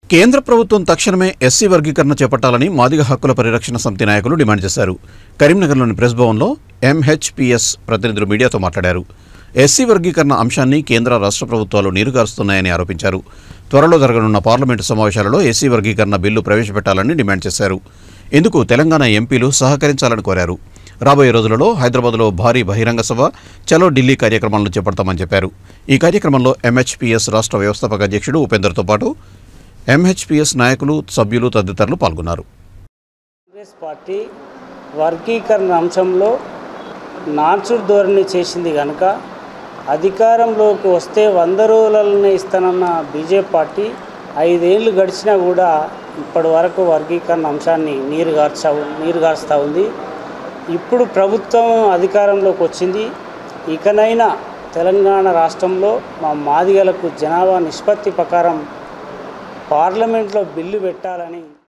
కేంద్ర ప్రభుత్వం తక్షణమే ఎస్సీ వర్గీకరణ చేపట్టాలని మాదిగ హక్కుల పరిరక్షణ సమితి నాయకులు డిమాండ్ చేశారు కరీంనగర్లోని ప్రెస్ భవన్లో ఎంహెచ్పిఎస్ ప్రతినిధులు మీడియాతో మాట్లాడారు ఎస్సీ వర్గీకరణ అంశాన్ని కేంద్ర రాష్ట్ర ప్రభుత్వాలు నీరుగారుస్తున్నాయని ఆరోపించారు త్వరలో జరగనున్న పార్లమెంటు సమావేశాలలో ఎస్సీ వర్గీకరణ బిల్లు ప్రవేశపెట్టాలని డిమాండ్ చేశారు ఇందుకు తెలంగాణ ఎంపీలు సహకరించాలని కోరారు రాబోయే రోజులలో హైదరాబాద్లో భారీ బహిరంగ సభ చలో ఢిల్లీ కార్యక్రమాలను చేపడతామని చెప్పారు ఈ కార్యక్రమంలో ఎంహెచ్పిఎస్ రాష్ట్ర వ్యవస్థాపక అధ్యక్షుడు ఉపేందర్తో పాటు ఎంహెచ్పిఎస్ నాయకులు సభ్యులు తదితరులు పాల్గొన్నారు కాంగ్రెస్ పార్టీ వర్గీకరణ అంశంలో నాన్సుడు ధోరణి చేసింది కనుక అధికారంలోకి వస్తే వంద రోజులనే ఇస్తానన్న బీజేపీ పార్టీ ఐదేళ్ళు గడిచినా కూడా ఇప్పటి వరకు వర్గీకరణ అంశాన్ని నీరు గార్చా నీరు గారుస్తూ ఉంది ఇప్పుడు ప్రభుత్వం అధికారంలోకి వచ్చింది ఇకనైనా తెలంగాణ రాష్ట్రంలో మా మాదిగలకు జనాభా నిష్పత్తి ప్రకారం పార్లమెంట్లో బిల్లు పెట్టాలని